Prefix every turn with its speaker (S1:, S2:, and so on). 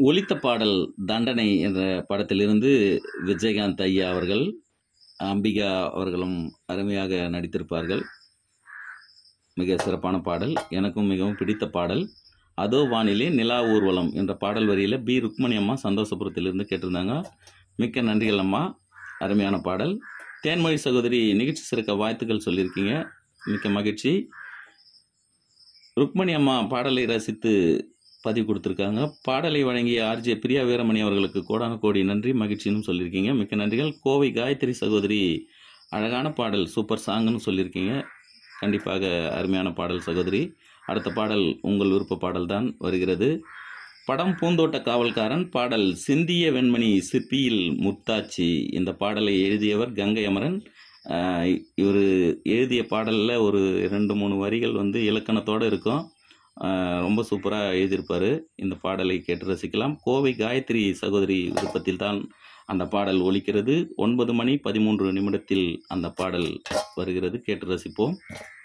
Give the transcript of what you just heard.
S1: ஒலித்த பாடல் தண்டனை என்ற படத்திலிருந்து விஜயகாந்த் ஐயா அவர்கள் அம்பிகா அவர்களும் அருமையாக நடித்திருப்பார்கள் மிக சிறப்பான பாடல் எனக்கும் மிகவும் பிடித்த பாடல் அதோ வானிலே நிலா ஊர்வலம் என்ற பாடல் வரியில் பி ருக்மணி அம்மா சந்தோஷபுரத்திலிருந்து கேட்டிருந்தாங்க மிக்க நன்றிகள் அம்மா அருமையான பாடல் தேன்மொழி சகோதரி நிகழ்ச்சி சிறக்க வாழ்த்துக்கள் சொல்லியிருக்கீங்க மிக்க மகிழ்ச்சி ருக்மணி அம்மா பாடலை ரசித்து பதிவு கொடுத்துருக்காங்க பாடலை வழங்கிய ஆர்ஜே பிரியா வீரமணி அவர்களுக்கு கோடான கோடி நன்றி மகிழ்ச்சின்னு சொல்லியிருக்கீங்க மிக்க நன்றிகள் கோவை காயத்ரி சகோதரி அழகான பாடல் சூப்பர் சாங்னு சொல்லியிருக்கீங்க கண்டிப்பாக அருமையான பாடல் சகோதரி அடுத்த பாடல் உங்கள் விருப்ப பாடல் தான் வருகிறது படம் பூந்தோட்ட காவல்காரன் பாடல் சிந்திய வெண்மணி சிப்பியில் முத்தாச்சி இந்த பாடலை எழுதியவர் கங்கை அமரன் இவர் எழுதிய பாடலில் ஒரு ரெண்டு மூணு வரிகள் வந்து இலக்கணத்தோடு இருக்கும் ஆஹ் ரொம்ப சூப்பராக எழுதியிருப்பார் இந்த பாடலை கேட்டு ரசிக்கலாம் கோவை காயத்ரி சகோதரி விருப்பத்தில் தான் அந்த பாடல் ஒலிக்கிறது ஒன்பது மணி பதிமூன்று நிமிடத்தில் அந்த பாடல் வருகிறது கேட்டு ரசிப்போம்